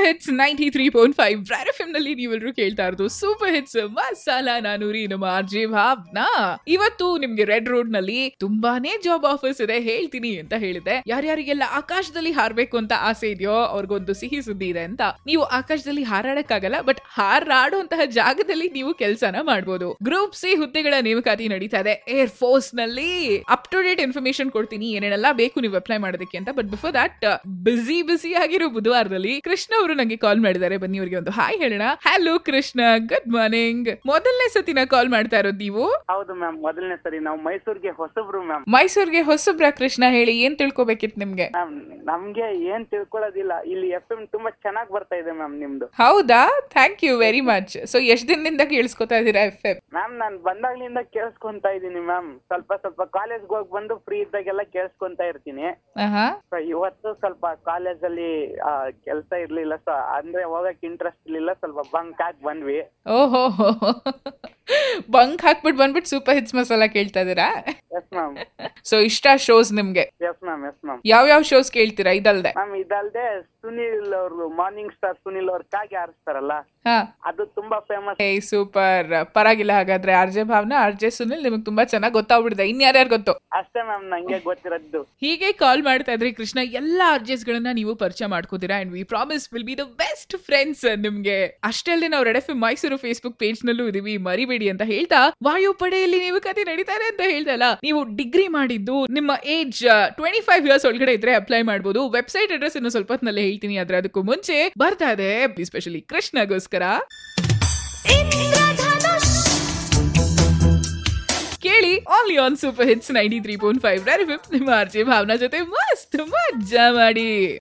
hits ninety three point five ಬ್ರಾಡ್ F ನಲ್ಲಿ ನೀವೆಲ್ಲರೂ ಕೇಳ್ತಾ ಇರೋದು ಸೂಪರ್ ಹಿಟ್ಸ್ ಮಸಾಲ ನಾನು ರೀ ನಮ್ಮ ಆರ್ಜೆ ಭಾವ್ನಾ ಇವತ್ತು ನಿಮ್ಗೆ ರೆಡ್ ರೋಡ್ ನಲ್ಲಿ ತುಂಬಾನೇ ಜಾಬ್ ಆಫರ್ಸ್ ಇದೆ ಹೇಳ್ತೀನಿ ಅಂತ ಹೇಳಿದೆ ಯಾರ್ಯಾರಿಗೆಲ್ಲ ಆಕಾಶದಲ್ಲಿ ಹಾರ್ಬೇಕು ಅಂತ ಆಸೆ ಇದೆಯೋ ಅವ್ರಿಗೊಂದು ಸಿಹಿ ಸುದ್ದಿ ಇದೆ ಅಂತ ನೀವು ಆಕಾಶದಲ್ಲಿ ಹಾರಾಡಕ್ಕಾಗಲ್ಲ ಬಟ್ ಹಾರಾಡುವಂತಹ ಜಾಗದಲ್ಲಿ ನೀವು ಕೆಲಸನ ಮಾಡಬಹುದು ಗ್ರೂಪ್ ಸಿ ಹುದ್ದೆಗಳ ನೇಮಕಾತಿ ನಡೀತಾ ಇದೆ ಏರ್ ಫೋರ್ಸ್ ನಲ್ಲಿ ಅಪ್ ಟು ಡೇಟ್ ಇನ್ಫಾರ್ಮೇಶನ್ ಕೊಡ್ತೀನಿ ಏನೇನೆಲ್ಲ ಬೇಕು ನೀವು ಅಪ್ಲೈ ಮಾಡೋದಕ್ಕೆ ಅಂತ ಬಟ್ ಬಿಫೋರ್ ದಟ್ ಬಿಸಿ ಬಿಸಿ ಆಗಿರೋ ಬುಧವಾರದಲ್ಲಿ ಕೃಷ್ಣ ಅವರು ನಂಗೆ ಕಾಲ್ ಮಾಡಿದ್ದಾರೆ ಬನ್ನಿ ಅವರಿಗೆ ಒಂದು ಹಾಯ್ ಹೇಳೋಣ ಹಲೋ ಕೃಷ್ಣ ಗುಡ್ ಮಾರ್ನಿಂಗ್ ಮೊದಲನೇ ಸತಿನ ಕಾಲ್ ಮಾಡ್ತಾ ಇರೋದು ನೀವು ಹೌದು ಮ್ಯಾಮ್ ಮೊದಲನೇ ಸರಿ ನಾವು ಮೈಸೂರಿಗೆ ಹೊಸಬ್ರು ಮ್ಯಾಮ್ ಮೈಸೂರಿಗೆ ಹೊಸಬ್ರ ಕೃಷ್ಣ ಹೇಳಿ ಏನ್ ತಿಳ್ಕೊಬೇಕಿತ್ತು ನಿಮ್ಗೆ ಮ್ಯಾಮ್ ನಮ್ಗೆ ಏನ್ ತಿಳ್ಕೊಳ್ಳೋದಿಲ್ಲ ಇಲ್ಲಿ ಎಫ್ ಎಂ ತುಂಬಾ ಚೆನ್ನಾಗ್ ಬರ್ತಾ ಇದೆ ಮ್ಯಾಮ್ ನಿಮ್ದು ಹೌದಾ thank you very much so ಎಷ್ಟ್ ದಿನದಿಂದ ಕೇಳಿಸ್ಕೊತಾ ಇದ್ದೀರಾ ಎಫ್ ಎಂ ಮ್ಯಾಮ್ ನಾನ್ ಬಂದಾಗ್ಲಿಂದ ಕೇಳಿಸ್ಕೊಂತಾ ಇದ್ದೀನಿ ಮ್ಯಾಮ್ ಸ್ವಲ್ಪ ಸ್ವಲ್ಪ ಕಾಲೇಜ್ಗೆ ಹೋಗಿ ಬಂದು ಫ್ರೀ ಇದ್ದಾಗೆಲ್ಲ ಕೇಳಿಸ್ಕೊಂತಾ ಇರ್ತೀನಿ ಆಹಾ ಸೊ ಇವತ್ತು ಸ್ವಲ್ಪ ಕಾಲೇಜಲ್ಲಿ ಕೆಲಸ ಇರ್ಲಿಲ್ಲ ಸೊ ಅಂದ್ರೆ ಹೋಗಕ್ ಇಂಟ್ರೆಸ್ಟ್ ಇರ್ಲಿಲ್ಲ ಸ್ವಲ್ಪ ಬಂಕ್ ಹಾಕಿ ಬಂದ್ವಿ ಓಹೋ ಬಂಕ್ ಹಾಕ್ಬಿಟ್ಟು ಬಂದ್ಬಿಟ್ಟು ಸೂಪರ್ ಹಿಟ್ಸ್ ಮಸಾಲ ಕೇಳ್ತಾ ಇದೀರಾ ಎಸ್ ಮ್ಯಾಮ್ ಸೊ ಇಷ್ಟ ಶೋಸ್ ನಿಮ್ಗೆ ಎಸ್ ಮ್ಯಾಮ್ ಎಸ್ ಮ್ಯಾಮ್ ಯಾವ ಯಾವ ಶೋಸ್ ಕೇಳ್ತೀರಾ ಇದಲ್ದೆ ಮ್ಯಾಮ್ ಇದಲ್ದೆ ಸುನಿಲ್ ಅವ್ರು ಮಾರ್ನಿಂಗ್ ಸ್ಟಾರ್ ಸುನಿಲ್ ಅವ್ರು ಕಾಗೆ ಆರಿಸ್ತಾರಲ್ಲ ಹಾ ಅದು ತುಂಬಾ ಫೇಮಸ್ ಏ ಸೂಪರ್ ಪರವಾಗಿಲ್ಲ ಹಾಗಾದ್ರೆ R J Bhavana R J Sunil ನಿಮಗೆ ತುಂಬಾ ಚೆನ್ನಾಗಿ ಗೊತ್ತಾಗ್ಬಿಡಿದೆ ಇನ್ಯಾರ್ಯಾರು ಗೊತ್ತು ಅಷ್ಟೇ ಮ್ಯಾಮ್ ನಂಗೆ ಗೊತ್ತಿರೋದು ಹೀಗೆ ಕಾಲ್ ಮಾಡ್ತಾ ಇದ್ರೆ ಕೃಷ್ಣ ಎಲ್ಲಾ ಅರ್ಜೆಸ್ ಗಳನ್ನ ನೀವು ಪರಿಚಯ ಮಾಡ್ಕೋತೀರಾ and we promise will be the best friends ನಿಮ್ಗೆ ಅಷ್ಟೇ ಅಲ್ಲದೆ ನಾವು red F Mysuru Facebook page ನಲ್ಲೂ ಇದೀವಿ ಮರಿಬೇಡಿ ಅಂತ ಹೇಳ್ತಾ ವಾಯುಪಡೆಯಲ್ಲಿ ನೀವು ಕತೆ ನಡೀತಾರೆ ಅಂತ ಹೇಳ್ದಲ್ಲ ನೀವು ಡಿಗ್ರಿ ಮಾಡಿದ್ದು ನಿಮ್ಮ ಏಜ್ ಟ್ವೆಂಟಿ ಫೈವ್ ಇಯರ್ಸ್ ಒಳಗಡೆ ಇದ್ರೆ ಅಪ್ಲೈ ಮಾಡಬಹುದು ವೆಬ್ಸೈಟ್ ಅಡ್ರೆಸ್ ಇನ್ನು ಸ್ವಲ್ಪ ಹೊತ್ತಿನಲ್ಲೇ ಹೇಳ್ತೀನಿ ಆದ್ರೆ ಅದಕ್ಕೂ ಮುಂಚೆ ಬರ್ತಾ ಇದೆ ಸ್ಪೆಷಲಿ ಕೃಷ್ಣಗೋಸ್ಕರ ಕೇಳಿ only on super hits ninety three point five ನಿಮ್ಮ ಆರ್ಜೆ ಭಾವನಾ ಜೊತೆ ಮಸ್ತ್ ಮಜ್ಜಾ ಮಾಡಿ